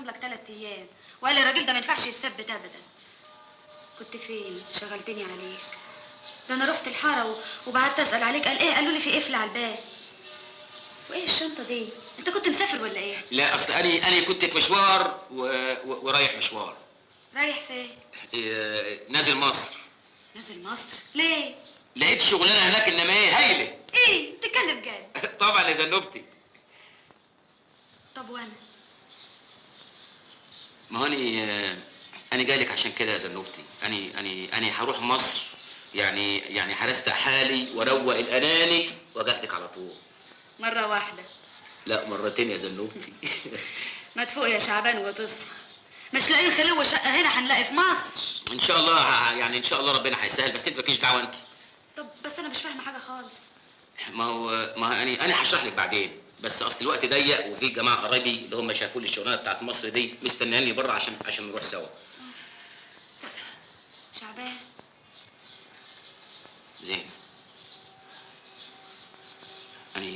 خصم لك ثلاث ايام وقال لي الراجل ده ما ينفعش يثبت ابدا كنت فين شغلتني عليك ده انا رحت الحاره و- وبعدت اسال عليك قال ايه قالوا لي في قفل على الباب وايه الشنطه دي انت كنت مسافر ولا ايه لا اصل انا انا كنت في مشوار و... و... ورايح مشوار رايح فين إيه، نازل مصر نازل مصر ليه لقيت شغلانه هناك انما ايه هايله ايه تتكلم جد طبعا يا زنوبتي طب وانا ما هو انا انا جاي لك عشان كده يا زنوبتي انا انا انا هروح مصر يعني يعني هرستق حالي واروق الاناني واجات لك على طول مره واحده لا مرتين يا زنوبتي ما تفوق يا شعبان وتصحى مش لاقيين خلوه شقه هنا هنلاقي في مصر ان شاء الله ه- يعني ان شاء الله ربنا هيسهل بس انت مالكيش دعوه انت طب بس انا مش فاهمه حاجه خالص ما هو ما هو انا انا هشرح لك بعدين بس اصل الوقت ضيق وفي جماعه قرايبي اللي هم شافوا لي الشغلانه بتاعت مصر دي مستنياني بره عشان عشان نروح سوا شعبان زين انا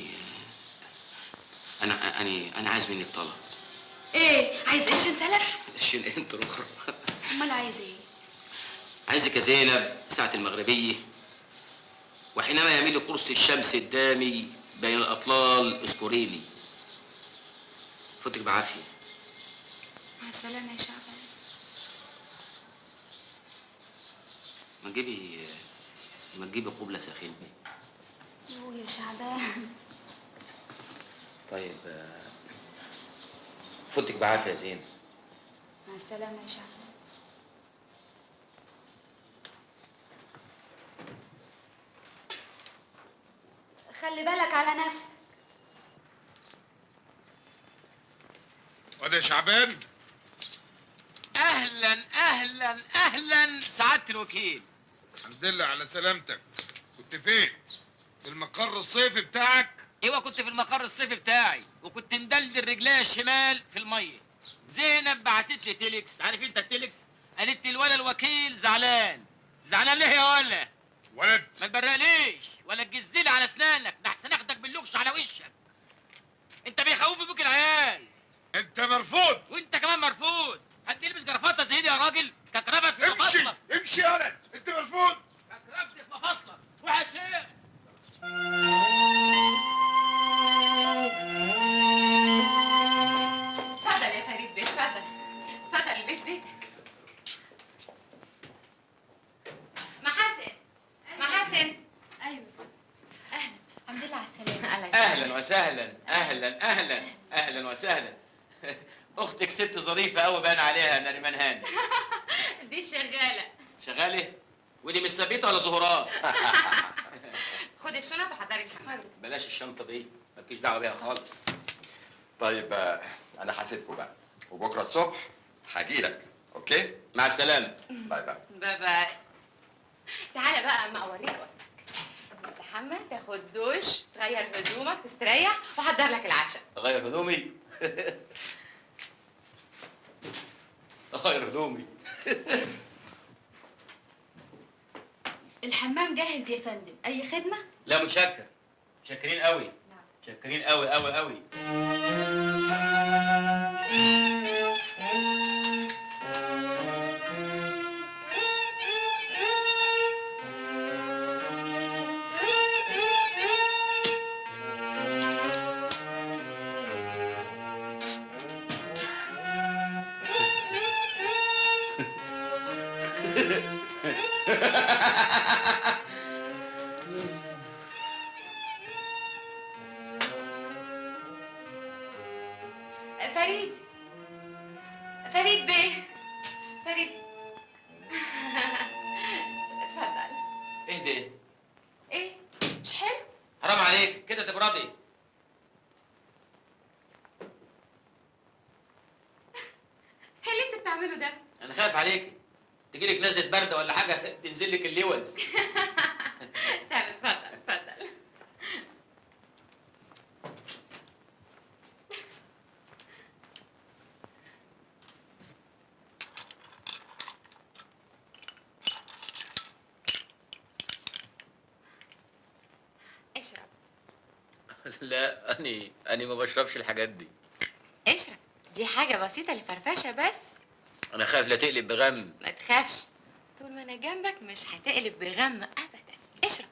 انا انا انا عايز منك طلب ايه عايز قرشين سلف عشان انت اخرى امال عايز ايه عايزك يا زينب ساعة المغربية وحينما يميل قرص الشمس الدامي بين الأطلال اذكريني فوتك بعافية مع السلامه يا شعبان ما تجيبي ما تجيبي قبلة ساخنة يو يا شعبان طيب آه، فوتك بعافية يا زين مع السلامه يا شعبان خلي بالك على نفسك وده شعبان اهلا اهلا اهلا سعاده الوكيل الحمد لله على سلامتك كنت فين في المقر الصيفي بتاعك ايوه كنت في المقر الصيفي بتاعي وكنت مدلدل رجليا الشمال في الميه زينب بعتت لي تيلكس عارف انت التيلكس قالت لي الولا الوكيل زعلان زعلان ليه يا ولا ولد ما تبرقليش ولا تجزلي على اسنانك ده احسن اخدك باللوكش على وشك انت بيخوفوا بيك العيال انت مرفوض وانت كمان مرفوض حد يلبس جرافطه زي دي يا راجل ككرفت في امشي مفاصلك امشي يا ولد انت مرفوض ككرفت في مفاصلك روح يا شيخ اتفضل يا فريد بيه اتفضل اتفضل البيت بيتك محاسن محاسن ايوه اهلا الحمد لله على السلامه أهلا وسهلا أهلا أهلا أهلا وسهلا أختك ست ظريفة أوي باين عليها نريمان هاني دي شغاله شغالة ودي مش ثابتة ولا زهرات خد الشنط وحضري الحمام بلاش الشنطة دي مالكيش دعوة بيها خالص طيب آه، انا حاسبكم بقى وبكره الصبح هجيلك اوكي مع السلامة باي باي باي باي تعالى بقى اما اوريك اوضتك تستحمى تاخد دوش تغير هدومك تستريح واحضر لك العشاء أغير هدومي أغير هدومي الحمام جاهز يا فندم اي خدمه لا متشكر متشكرين قوي متشكرين قوي قوي قوي فريد فريد بيه فريد اتفضل اهدي ايه مش حلو حرام عليك كده تبردي ايه اللي انت بتعمله ده انا خايف عليك تجيلك نزله برد ولا حاجه تنزل لك اللوز طب اتفضل اتفضل لا اني اني ما بشربش الحاجات دي اشرب دي حاجة بسيطة لفرفشة بس انا خايف لا تقلب بغم ما تخافش طول ما انا جنبك مش هتقلب بغم ابدا اشرب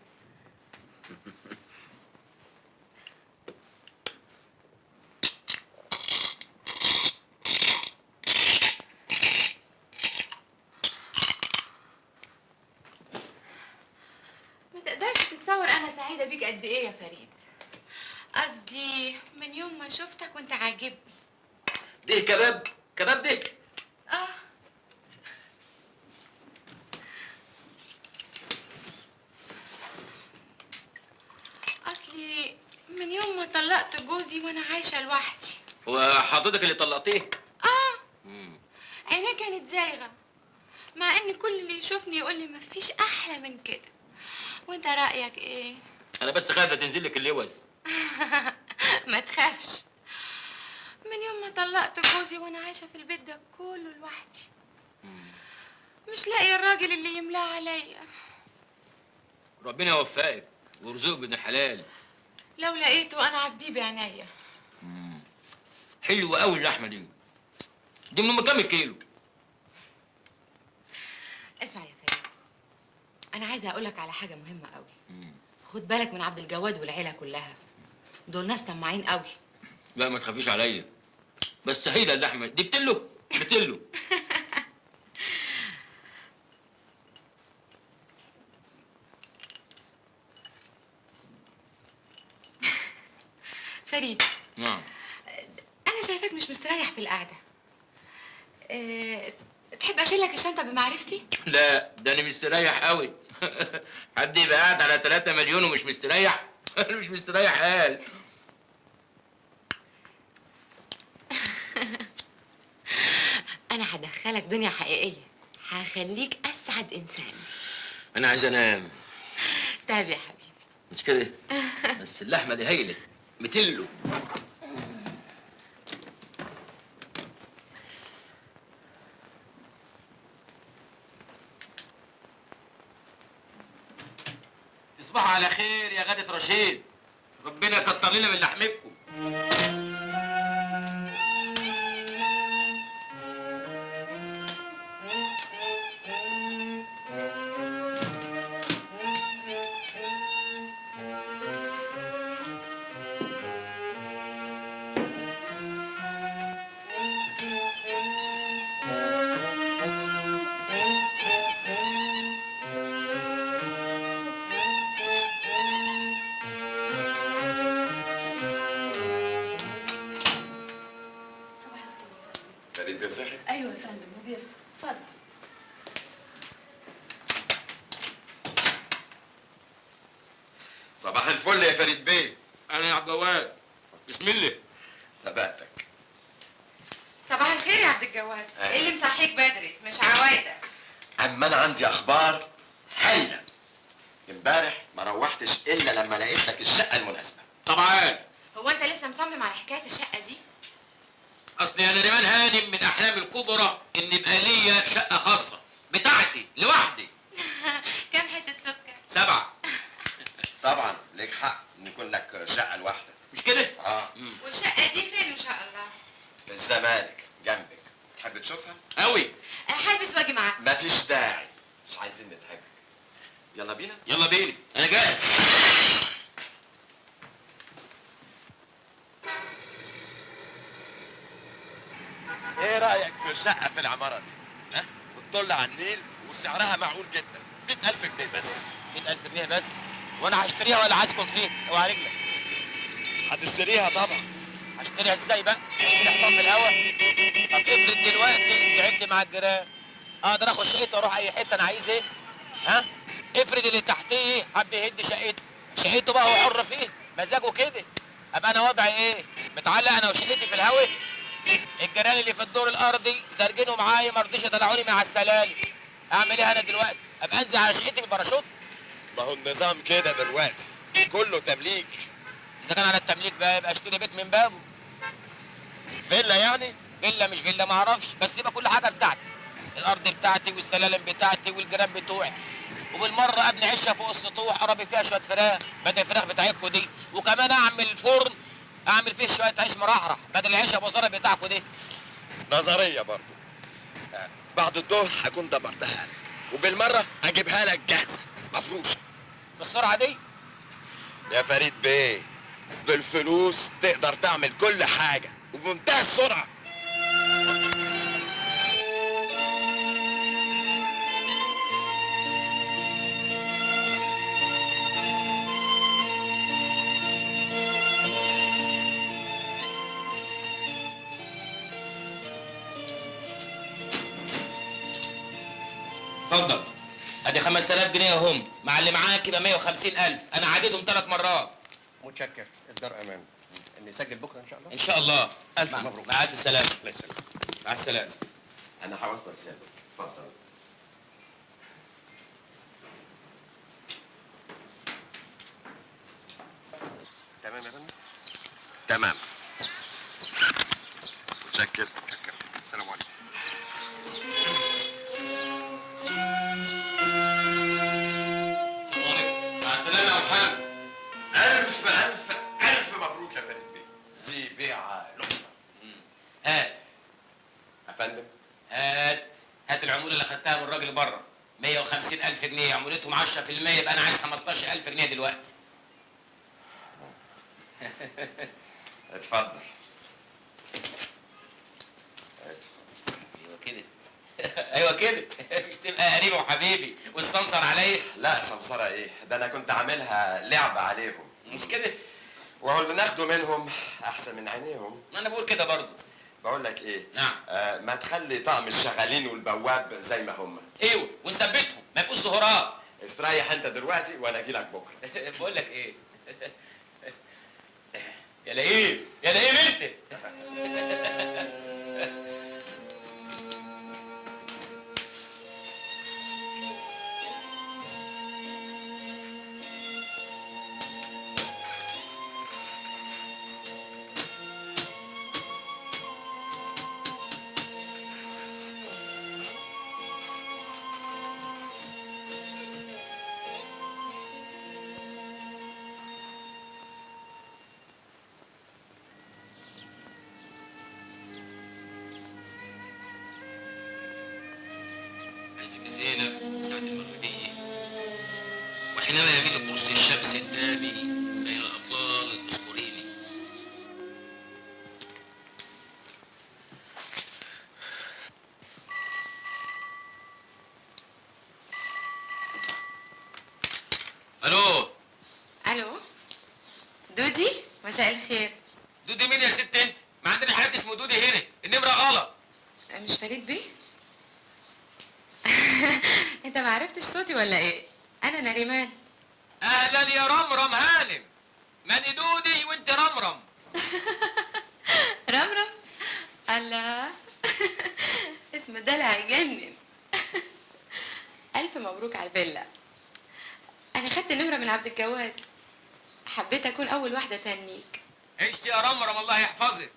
ما تقدرش تتصور انا سعيده بيك قد ايه يا فريد قصدي من يوم ما شفتك وانت عاجبني ده كباب كباب ده اه اصلي من يوم ما طلقت جوزي وانا عايشه لوحدي وحضرتك اللي طلقتيه اه مم. عينيه كانت زايغه مع ان كل اللي يشوفني يقول لي مفيش احلى من كده وانت رايك ايه انا بس خايف لا تنزل لك اللوز ما تخافش من يوم ما طلقت جوزي وانا عايشه في البيت ده كله لوحدي مش لاقي الراجل اللي يملاه عليا ربنا يوفقك ويرزقك بابن الحلال لو لقيته انا عبديه بعينيا حلوه قوي اللحمه دي دي من ام كام كيلو اسمع يا فريد انا عايزه اقول لك على حاجه مهمه قوي خد بالك من عبد الجواد والعيله كلها دول ناس طماعين قوي لا ما تخافيش عليا بس هيدا اللحمه دي بتلو بتلو فريد نعم انا شايفاك مش مستريح في القعده أه تحب اشيل لك الشنطه بمعرفتي لا ده انا مستريح قوي حد يبقى قاعد على 3 مليون ومش مستريح انا مش مستريح قال انا هدخلك دنيا حقيقيه هخليك اسعد انسان انا عايز انام طيب يا حبيبي مش كده بس اللحمه دي هايله بتلو تصبحوا على خير يا غادة رشيد ربنا يكتر لنا من لحمكم فريد بيصحي ايوه يا فندم وبيفتح اتفضل صباح الفل يا فريد بيه انا يا عبد الجواد بسم الله سبقتك صباح الخير يا عبد الجواد أهلا. ايه اللي مصحيك بدري مش عوايدك اما انا عندي اخبار هايله امبارح ما روحتش الا لما لقيت لك الشقه المناسبه طبعا هو انت لسه مصمم على حكايه الشقه دي اصلي انا ريمان هانم من احلامي الكبرى ان يبقى ليا شقه خاصه بتاعتي لوحدي كام حته سكر سبعه طبعا ليك حق ان يكون لك شقه لوحدك مش كده اه والشقه دي فين ان شاء الله في الزمالك جنبك تحب تشوفها أه، هلبس واجي معاك مفيش داعي مش عايزين نتعبك يلا بينا يلا بينا انا جاهز ايه رايك في شقه في العماره دي ها بتطل على النيل وسعرها معقول جدا 100000 جنيه بس 100000 جنيه بس وانا هشتريها ولا عايزكم فيه اوعى رجلك هتشتريها طبعا هشتريها ازاي بقى؟ اشتري حطام في الهوا طب افرض دلوقتي زعلت مع الجيران اقدر اخد شقتي واروح اي حته انا عايز ايه؟ ها؟ افرض اللي تحتيه حب يهد شقته شقته بقى هو حر فيه مزاجه كده ابقى انا وضعي ايه؟ متعلق انا وشقتي في الهوا الجيران اللي في الدور الارضي سارجينه معايا ما رضيش يطلعوني مع السلالم اعمل ايه انا دلوقتي؟ ابقى انزل على شقتي بالباراشوت ما هو النظام كده دلوقتي كله تمليك اذا كان على التمليك بقى يبقى اشتري بيت من بابه فيلا يعني فيلا مش فيلا ما اعرفش بس يبقى كل حاجه بتاعتي الارض بتاعتي والسلالم بتاعتي والجيران بتوعي وبالمره ابني عشه فوق السطوح اربي فيها شويه فراخ بدل الفراخ بتاعتكوا دي وكمان اعمل فرن اعمل فيه شويه عيش مرحرح بدل العيش ابو زرع بتاعكوا دي نظريه برضو آه، بعد الظهر هكون دبرتها لك وبالمره اجيبها لك جاهزه مفروشه بالسرعه دي يا فريد بيه بالفلوس تقدر تعمل كل حاجه وبمنتهى السرعه اتفضل ادي 5000 جنيه اهم مع اللي معاك يبقى 150000 انا عديتهم ثلاث مرات متشكر الدار امان نسجل بكره ان شاء الله ان شاء الله ألف مع- مبروك. مع الف سلامه الله يسلمك مع السلامه انا هوصل رساله اتفضل تمام يا فندم تمام متشكر متشكر السلام عليكم مع السلامه يا محمد الف الف الف مبروك يا فريد بيه دي بيعه لقطه هات يا فندم هات هات العموله اللي خدتها من الراجل بره 150000 جنيه عمولتهم 10% يبقى انا عايز 15000 جنيه دلوقتي اتفضل ايوه كده ايوه كده مش تبقى قريبي وحبيبي والسمسر عليا لا سمسرة ايه ده انا كنت عاملها لعبة عليهم مش كده وهو اللي ناخده منهم احسن من عينيهم ما انا بقول كده برضه بقول لك ايه نعم آه ما تخلي طقم الشغالين والبواب زي ما هم ايوه ونثبتهم ما يبقوش ظهورات استريح انت دلوقتي وانا اجي لك بكره بقول لك ايه يا لئيم يا لئيم انت عايزك زينب ساعة المغربية وحينما يميل قرص الشمس الدامي بين الأطلال اذكريني ألو الو دودي مساء الخير دودي مين يا ست أنت؟ ما عندنا حد اسمه دودي هنا النمرة غلط مش فريد بيه انت ما عرفتش صوتي ولا ايه انا نريمان أهلا يا رمرم هانم ماني دودي وأنت رمرم رمرم الله اسم الدلع يجنن الف مبروك على الفيلا انا خدت نمره من عبد الجواد حبيت اكون اول واحده تنيك عشت يا رمرم الله يحفظك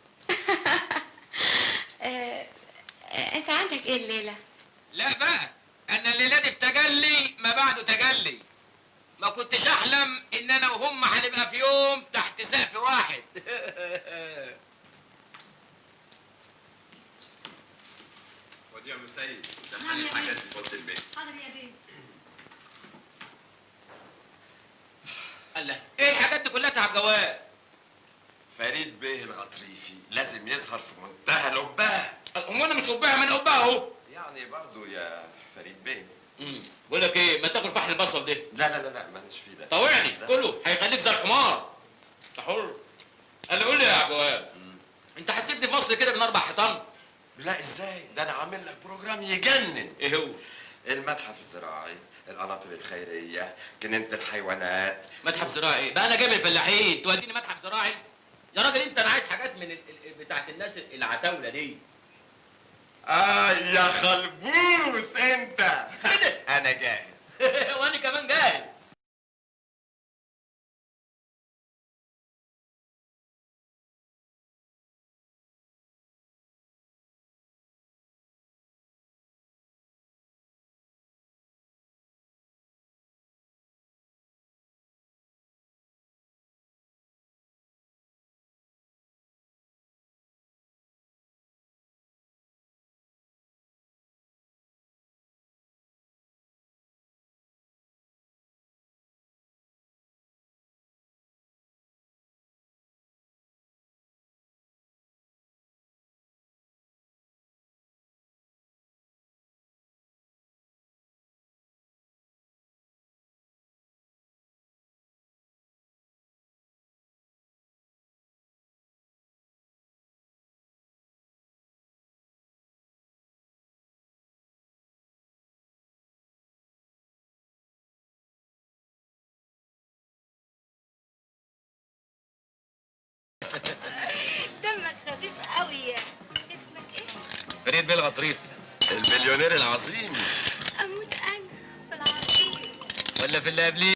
آه، آه، انت عندك ايه الليله لا بقى انا الليله دي في تجلي ما بعده تجلي ما كنتش احلم ان انا وهم هنبقى في يوم تحت سقف واحد ودي يا مسيد نعم يا الحاجات في اوضه البيت حاضر يا بيه الله ايه الحاجات دي كلها تعب جواد فريد بيه القطريفي لازم يظهر في منتهى الابهه امال انا مش قبها من قبها اهو يعني برضو يا فريد بيه أمم، بقول لك ايه ما تاكل فحل البصل ده لا لا لا لا مالناش فيه ده طوعني لا. كله هيخليك زي الحمار انت حر قال قول لي يا جواد انت حسيتني في مصر كده من اربع حيطان لا ازاي ده انا عامل لك بروجرام يجنن ايه هو المتحف الزراعي القناطر الخيريه جنينه الحيوانات متحف زراعي بقى انا جاي من الفلاحين توديني متحف زراعي يا راجل انت انا عايز حاجات من ال... ال- بتاعت الناس العتاوله دي اه يا خلبوس انت كده. انا جاهز وانا كمان جاي الغطريف المليونير العظيم اموت انا بالعظيم ولا في اللي قبليه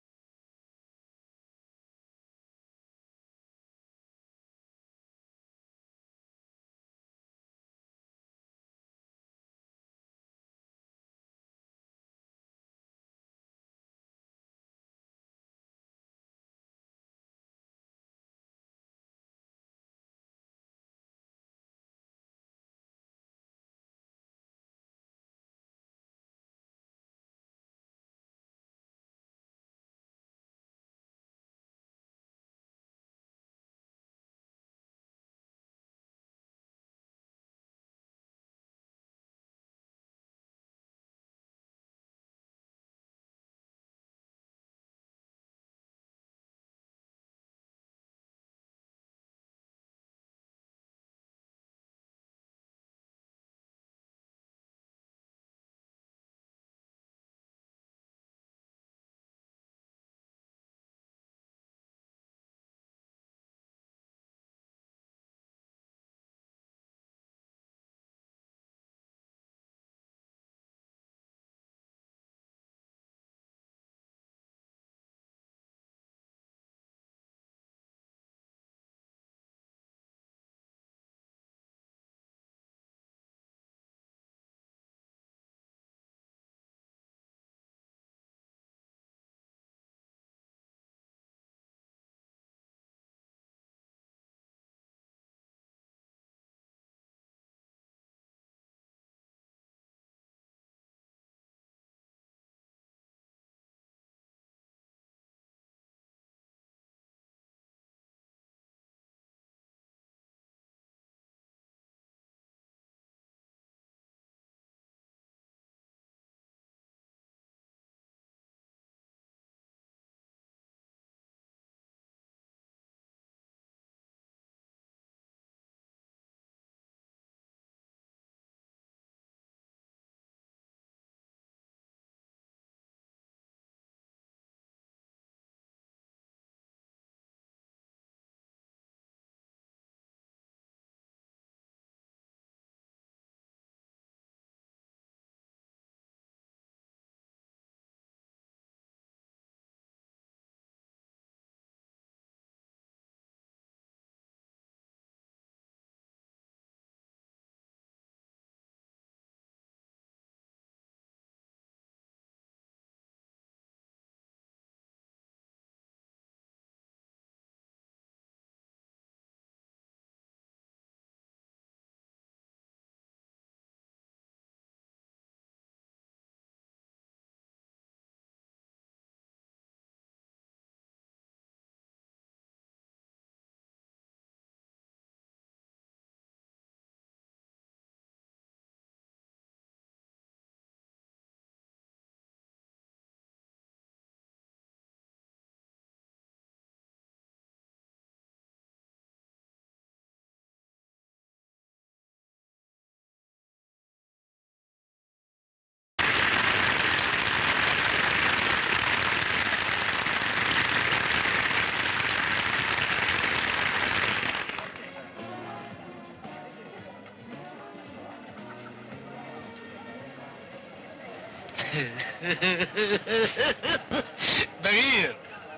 بغير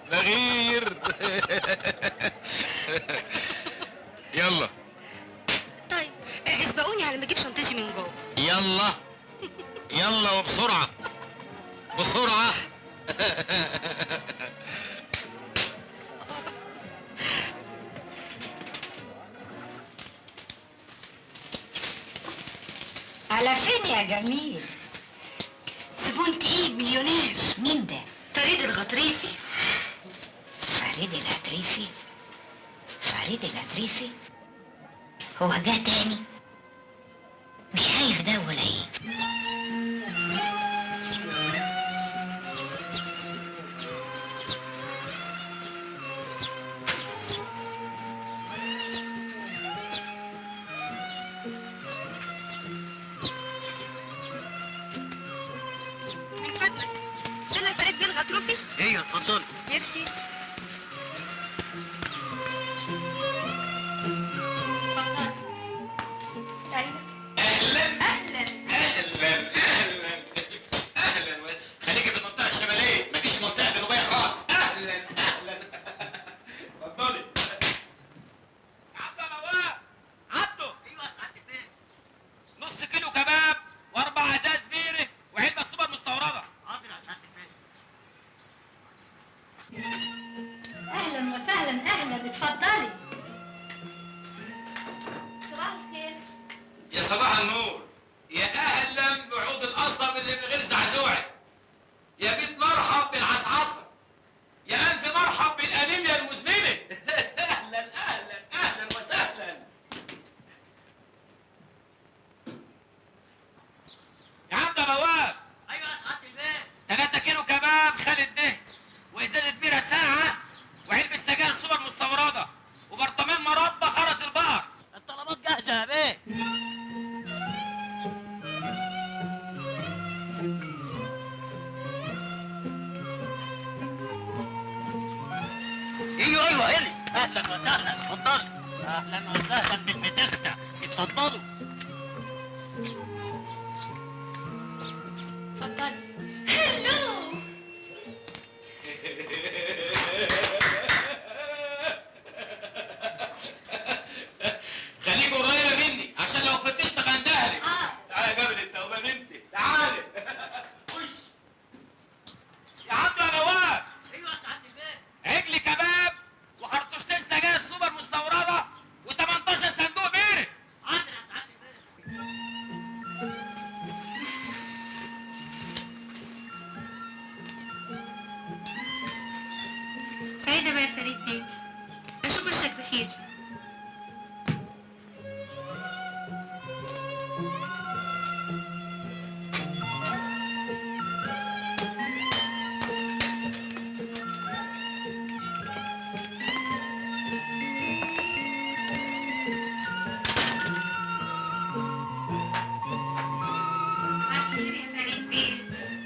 بغير يلا طيب اسبقوني على ما اجيب شنطتي من جوه يلا يلا وبسرعة بسرعة على فين يا جميل زبون تقيل مليونير مين ده فريد الغطريفي فريد العتريفي فريد العتريفي هو جه تاني مش خايف ده ولا ايه من فضلك ده فريد بيه الغطريفي ايوه اتفضل ميرسي سعيدة اهلا وسهلا اهلا اتفضلي صباح الخير يا صباح النور يا اهلا بعود القصب اللي من غير زعزوعه يا بيت مرحب بالعصعصه يا الف مرحب بالانيميا المزمنه اهلا اهلا اهلا وسهلا يا عم ده بواب ايوه يا سعاده البيت 3 كيلو كباب خالد ده وازازه بيره ساعه وعلبه سجاير سوبر مستورده وبرطمان مربى خرس البقر الطلبات جاهزه يا بيه ايوه ايوه الي اهلا وسهلا اتفضل اهلا وسهلا بالمتختة اتفضلوا اتفضلي هلو خليك قريبه مني عشان لو فتشتك هندهلك اه تعالى يا جابر انت وما بنتي تعالى خش يا عبد يا نواب ايوه يا سعاده البيت عجل كباب وخرطوشتين سجاير سوبر مستورده و18 صندوق بيرك حاضر يا سعاده البيت سعيدة بقى يا فريد بيه اشوف وشك بخير خير يا فريد بيه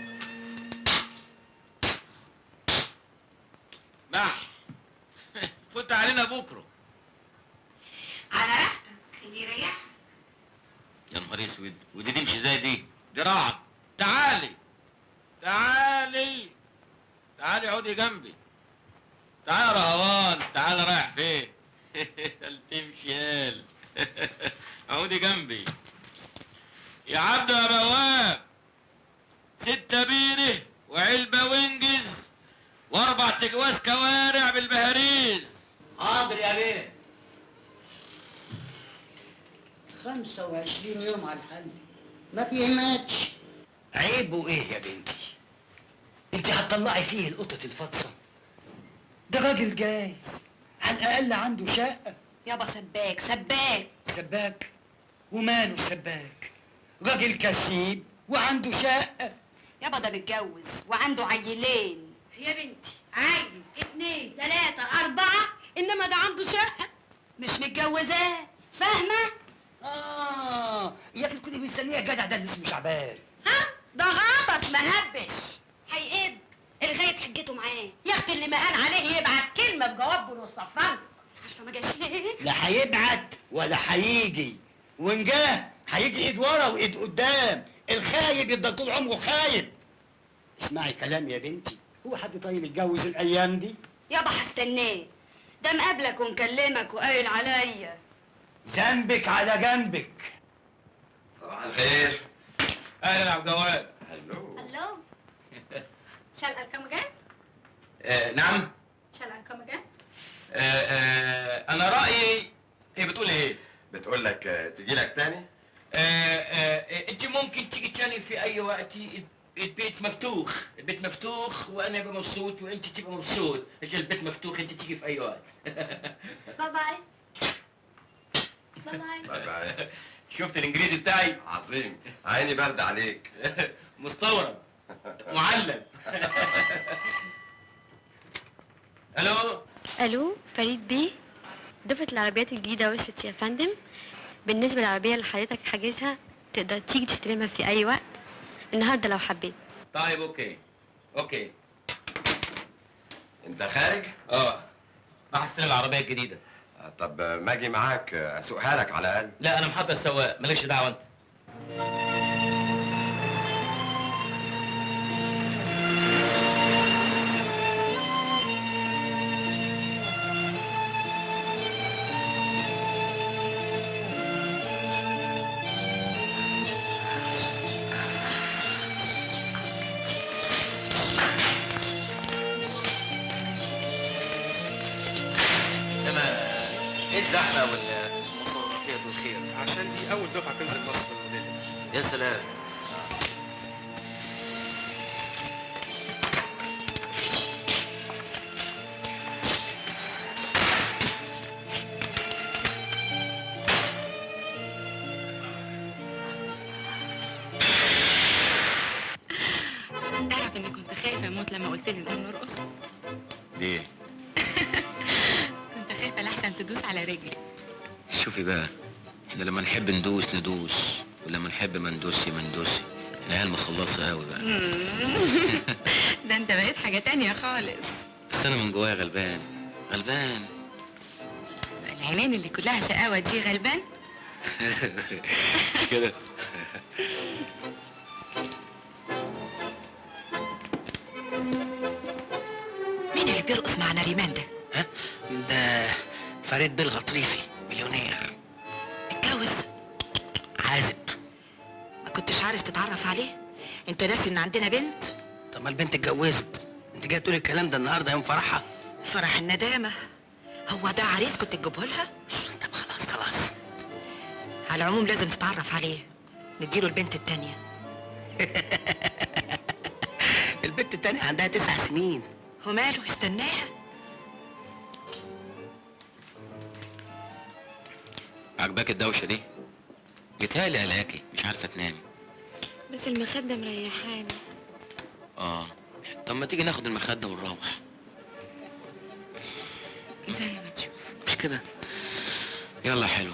مح فوت علينا بكره على راحتك اللي يريحك يا نهار اسود ودي تمشي زي دي دي رعب تعالي تعالي تعالي عودي جنبي تعالي يا رهوان تعالي رايح فين قال تمشي قال عودي جنبي يا عبد يا بواب ستة بيره وعلبة وينجز واربع تجواز كوارع بالبهاريز حاضر يا بيه 25 يوم على الحل ما بيهمتش عيبه ايه يا بنتي انت هتطلعي فيه القطة الفطسة ده راجل جايز على الاقل عنده شقة يابا سباك سباك سباك وماله السباك راجل كسيب وعنده شقة يابا ده متجوز وعنده عيلين يا بنتي عيل اتنين تلاتة أربعة إنما ده عنده شقة مش متجوزاه فاهمة؟ اه يا اخي كنت مستنيه الجدع ده اللي اسمه شعبان ها ده غطس مهبش هيقب الغايب حجته معاه يا أختي اللي ما قال عليه يبعت كلمة بجواب بنص صفران عارفة ما جاش ليه؟ لا هيبعت ولا هيجي وان جه هيجي ايد ورا وايد قدام الخايب يفضل طول عمره خايب اسمعي كلامي يا بنتي هو حد طايل يتجوز الايام دي يابا هستناه ده مقابلك ومكلمك وقايل عليا ذنبك على جنبك صباح الخير اهلا يا عبد الجواد هلو هلو Shall I come again? آه نعم Shall I come again? آه آه انا رايي هي بتقول ايه بتقول لك آه، تجي لك تاني آه آه انت ممكن تيجي تاني في اي وقت البيت مفتوح البيت مفتوح وانا ابقى مبسوط وانت تبقى مبسوط عشان البيت مفتوح انت تيجي في اي وقت باي باي باي باي باي باي شفت الانجليزي بتاعي عظيم عيني برد عليك مستورد معلم الو الو فريد بيه دفعة العربيات الجديدة وصلت يا فندم بالنسبة للعربية اللي حضرتك حاجزها تقدر تيجي تستلمها في أي وقت النهاردة لو حبيت طيب اوكي اوكي انت خارج اه راح استلم العربية الجديدة آه، طب آه، ما اجي معاك آه، اسوقها لك على الاقل لا انا محضر السواق مالكش دعوة انت ايه الزحمه والمصور خير بالخير عشان دي اول دفعه تنزل مصر بالموديل يا سلام تعرف اني كنت خايفه اموت لما قلت لي نقوم نرقص ليه كنت خايفه لحسن تدوس على رجلي شوفي بقى احنا لما نحب ندوس ندوس ولما نحب ما ندوسي ما ندوسي احنا عيال مخلصه قوي بقى ده انت بقيت حاجه تانية خالص بس انا من جوايا غلبان غلبان العينين اللي كلها شقاوه دي غلبان كده مين اللي بيرقص مع نريمان ده؟ ده فريد بالغطريفي مليونير اتجوز عازب ما كنتش عارف تتعرف عليه انت ناسي ان عندنا بنت طب ما البنت اتجوزت انت جاي تقولي الكلام ده النهارده يوم فرحها فرح الندامه هو ده عريس كنت تجيبه لها طب خلاص خلاص على العموم لازم تتعرف عليه نديله البنت التانية البنت التانية عندها تسع سنين وماله استناها عجباك الدوشه دي جيتهالي قلقاكي مش عارفه تنامي بس المخدة مريحاني اه طب ما تيجي ناخد المخده ونروح زي ما تشوف مش كده يلا حلو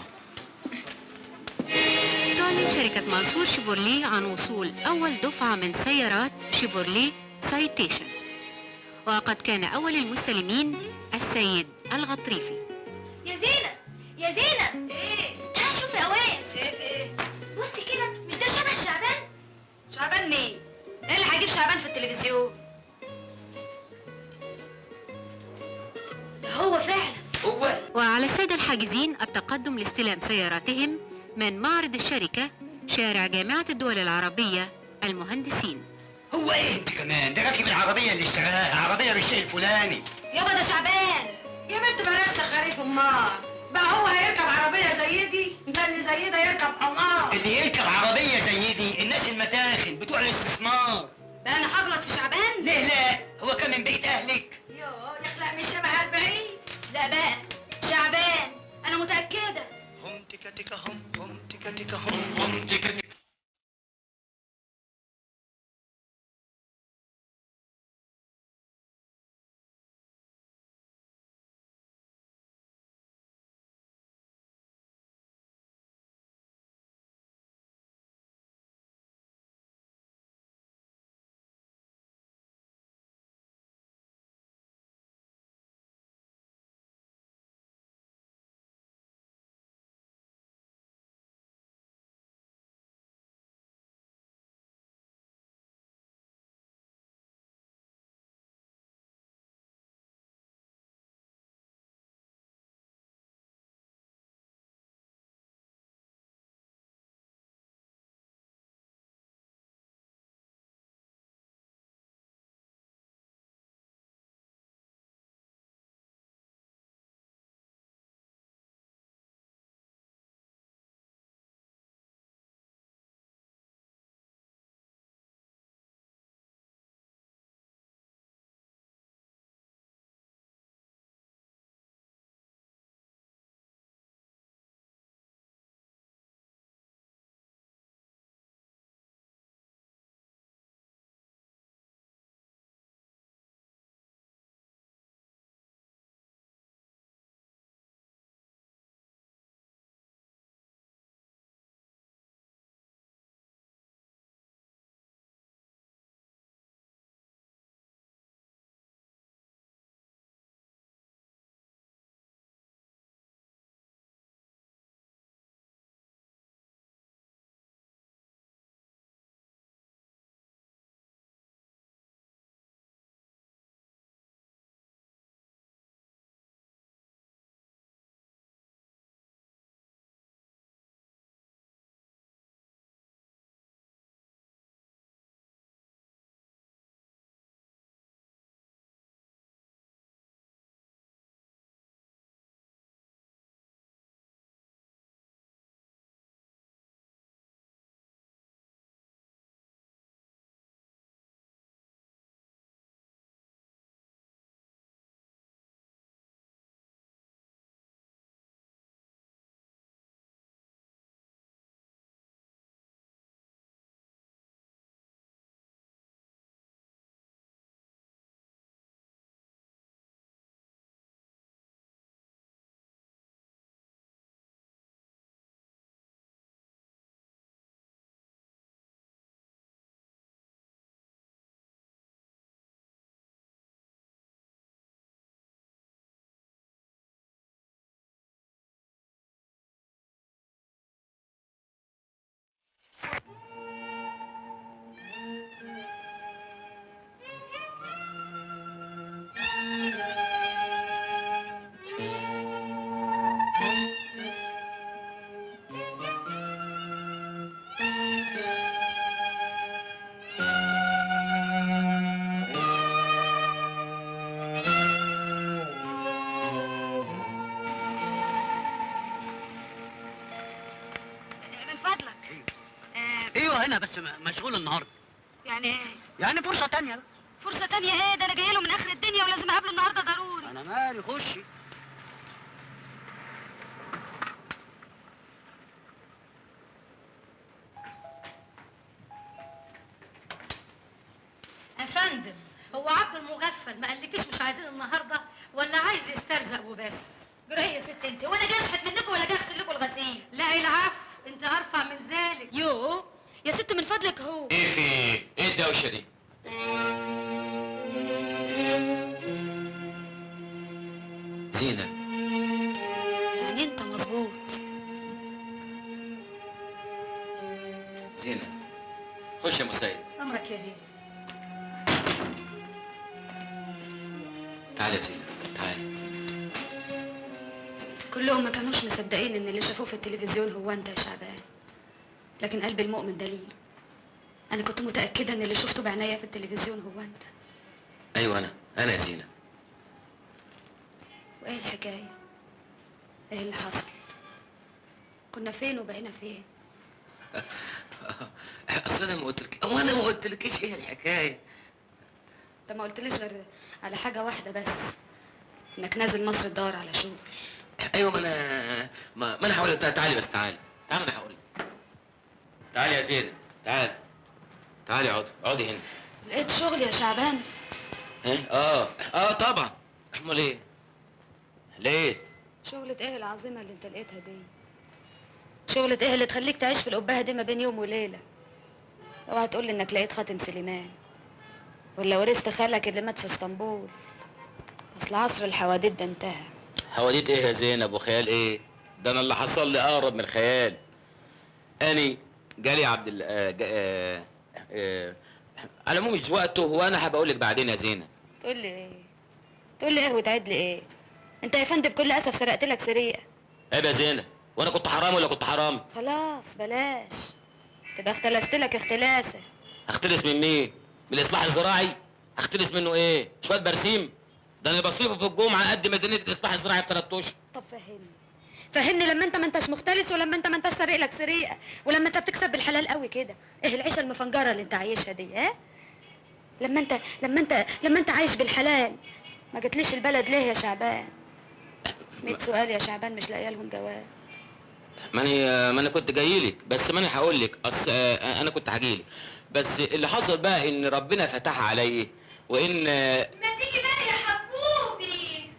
تعلن شركة منصور شيفورليه عن وصول أول دفعة من سيارات شيفورليه سايتيشن وقد كان أول المستلمين السيد الغطريفي يا زينب يا زينب ايه تعالي شوفي يا واقف ايه ايه بصي كده مش ده شبه شعبان شعبان مين ايه اللي هجيب شعبان في التلفزيون ده هو فعلا هو وعلى السادة الحاجزين التقدم لاستلام سياراتهم من معرض الشركة شارع جامعة الدول العربية المهندسين هو ايه انت كمان ده راكب العربيه اللي اشتراها عربيه بالشيء الفلاني يابا ده شعبان يا بنت بلاش تخريف امال بقى هو هيركب عربيه زي دي ده اللي زي ده يركب حمار اللي يركب عربيه زي دي الناس المتاخن بتوع الاستثمار ده انا هغلط في شعبان ليه لا هو كان من بيت اهلك يوه يخلق من شبه 40 لا بقى شعبان انا متاكده هم تكا تكا هم هم تكا تكا هم هم تكا تكا هو هنا بس م- مشغول النهارده يعني ايه يعني فرصه تانية بقى. فرصه تانية ايه ده انا جايه له من اخر الدنيا ولازم اقابله النهارده ضروري انا مالي خشي يا فندم هو عبد المغفل ما قالكيش مش عايزين النهارده ولا عايز يسترزق وبس جرى يا ست انت وانا جاي اشحت منكم ولا جاي اغسل لكم الغسيل لا العفو انت ارفع من ذلك يو يا ست من فضلك هو ايه في ايه؟ ايه الدوشه دي؟ زينة يعني انت مظبوط زينة خش يا مسيد امرك يا بيه تعالي يا زينة تعالي كلهم ما كانوش مصدقين ان اللي شافوه في التلفزيون هو انت يا شعبان لكن قلب المؤمن دليل انا كنت متاكده ان اللي شفته بعناية في التلفزيون هو انت ايوه انا انا يا زينة وايه الحكايه ايه اللي حصل كنا فين وبقينا فين اصل انا ما قلتلك هو انا ما قلتلكيش ايه الحكايه انت ما قلتليش غير على حاجه واحده بس انك نازل مصر تدور على شغل ايوه ما انا ما, ما انا هقول لك تعالي بس تعالي تعالي انا هقول لك تعالي يا زينة تعالي تعالي اقعدي اقعدي هنا لقيت شغل يا شعبان ايه اه اه طبعا امال ايه لقيت شغلة ايه العظيمة اللي انت لقيتها دي شغلة ايه اللي تخليك تعيش في القبهة دي ما بين يوم وليلة اوعى تقول لي انك لقيت خاتم سليمان ولا ورثت خالك اللي مات في اسطنبول اصل عصر الحواديت ده انتهى حواديت ايه يا زينب وخيال ايه ده انا اللي حصل لي اقرب من الخيال اني جالي عبد ال آه جا- آه آه على العموم مش وقته وانا هبقول لك بعدين يا زينب تقول لي ايه تقول لي ايه وتعد لي ايه انت يا فندم بكل اسف سرقت لك سرقه عيب يا زينب وانا كنت حرامي ولا كنت حرامي خلاص بلاش تبقى اختلست لك اختلاسه هختلس من مين من الاصلاح الزراعي هختلس منه ايه شويه برسيم ده انا بصرفه في الجمعه قد ميزانيه الاصلاح الزراعي بثلاث اشهر طب فهمني فهمني لما انت ما انتش مختلس ولما انت ما انتش سارق لك سرقه ولما انت بتكسب بالحلال قوي كده ايه العيشه المفنجره اللي انت عايشها دي ها لما انت لما انت لما انت عايش بالحلال ما جتليش البلد ليه يا شعبان 100 سؤال يا شعبان مش لاقيه لهم جواب ماني ما انا كنت جاي لك بس ماني هقول لك اصل آه، انا كنت هاجي لك بس اللي حصل بقى ان ربنا فتح عليا وان آه، ما تيجي بقى يا حبوبي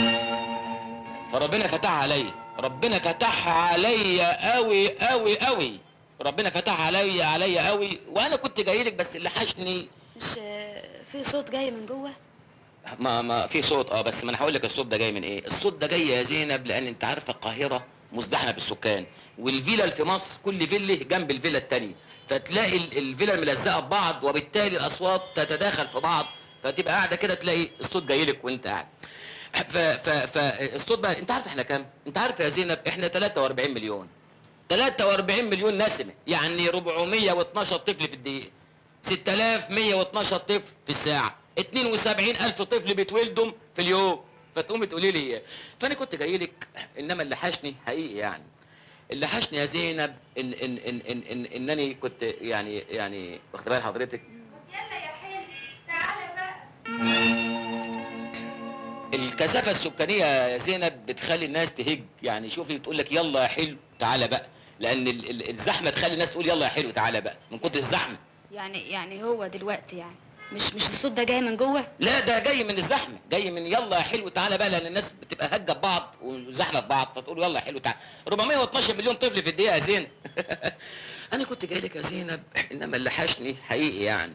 فربنا فتح عليا ربنا فتح عليا قوي قوي قوي ربنا فتح عليا عليا قوي وانا كنت جاي لك بس اللي حشني مش آه، في صوت جاي من جوه ما ما في صوت اه بس ما انا هقول لك الصوت ده جاي من ايه الصوت ده جاي يا زينب لان انت عارفه القاهره مزدحمه بالسكان والفيلا اللي في مصر كل فيلا جنب الفيلا التانية فتلاقي ال- الفيلا الملزقه ببعض وبالتالي الاصوات تتداخل في بعض فتبقى قاعده كده تلاقي الصوت جاي لك وانت قاعد ف ف فالصوت بقى انت عارف احنا كام انت عارف يا زينب احنا 43 مليون 43 مليون نسمه يعني 412 طفل في الدقيقه 6112 طفل في الساعة 72 ألف طفل بيتولدوا في اليوم فتقومي تقولي لي فأنا كنت جاي لك إنما اللي حشني حقيقي يعني اللي حشني يا زينب إن إن إن إن, إن إنني كنت يعني يعني واخد بال حضرتك يلا يا حلو تعالى بقى الكثافة السكانية يا زينب بتخلي الناس تهج يعني شوفي تقول لك يلا يا حلو تعالى بقى لأن ال- ال- الزحمة تخلي الناس تقول يلا يا حلو تعالى بقى من كتر الزحمة يعني يعني هو دلوقتي يعني مش مش الصوت ده جاي من جوه لا ده جاي من الزحمه جاي من يلا يا حلو تعالى بقى لان الناس بتبقى هجه ببعض وزحمه ببعض فتقول يلا يا حلو تعالى 412 مليون طفل في الدقيقه يا زينب انا كنت جاي لك يا زينب انما اللي حشني حقيقي يعني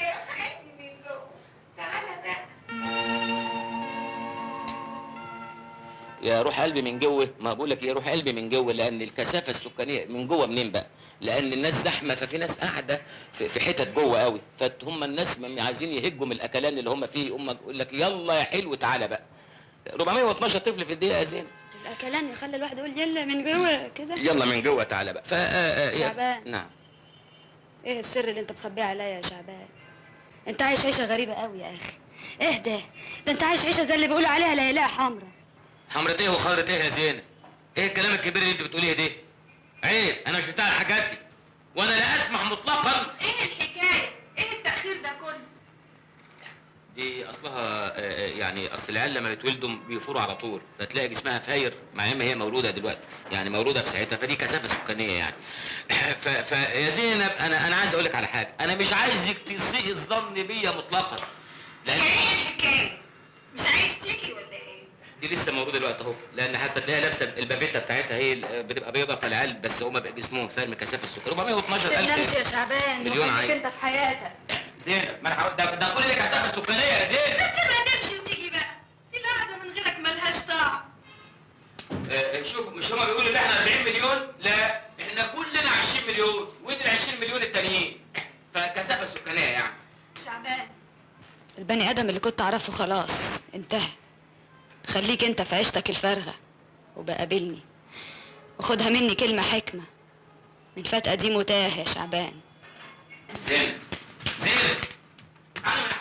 يا روح قلبي من جوه ما بقول لك يا روح قلبي من جوه لان الكثافه السكانيه من جوه منين بقى لان الناس زحمه ففي ناس قاعده في, في حتت جوه قوي فهم الناس م- عايزين يهجوا من الاكلان اللي هم فيه هم يقول لك يلا يا حلو تعالى بقى 412 طفل في الدقيقه يا زين الاكلان يخلي الواحد يقول يلا من جوه كده يلا من جوه تعالى بقى ف آه، آه، يا- شعبان. نعم ايه السر اللي انت مخبيه عليا يا شعبان انت عايش عيشه غريبه قوي يا اخي اهدى ده انت عايش عيشه زي اللي بيقولوا عليها ليلى حمرا حمرة ايه وخضرة ايه يا زينب؟ ايه الكلام الكبير اللي انت بتقوليه ده؟ عيب انا مش بتاع الحاجات دي وانا لا اسمح مطلقا ايه الحكايه ايه التاخير ده كله دي اصلها آه، آه، يعني اصل العيال لما بيتولدوا بيفوروا على طول فتلاقي جسمها فاير مع ان هي مولوده دلوقتي يعني مولوده في ساعتها فدي كثافه سكانيه يعني ف... ف... يا زينب انا انا عايز اقول لك على حاجه انا مش عايزك تسيء الظن بيا مطلقا لان ايه الحكايه مش عايز تيجي ولا ايه دي لسه موجوده دلوقتي اهو لان حتى تلاقيها لابسه البافيتا بتاعتها هي ال- بتبقى بيضه فالعيال بس هم بقى جسمهم فارم كثافه السكر 412 تمشي يا الف شعبان مليون وخليك عيل. انت في حياتك زينب ما انا هقول- ده ده كل دي كثافه سكانيه يا زينب سيبها تمشي وتيجي بقى دي القعده من غيرك ملهاش طعم آه، شوف مش هما بيقولوا ان احنا 40 مليون لا احنا كلنا 20 مليون ودي ال 20 مليون التانيين فكثافه سكانيه يعني شعبان البني ادم اللي كنت اعرفه خلاص انتهى خليك انت في عيشتك الفارغه وبقابلني وخدها مني كلمه حكمه من فات قديم وتاه يا شعبان زينب زينب انا من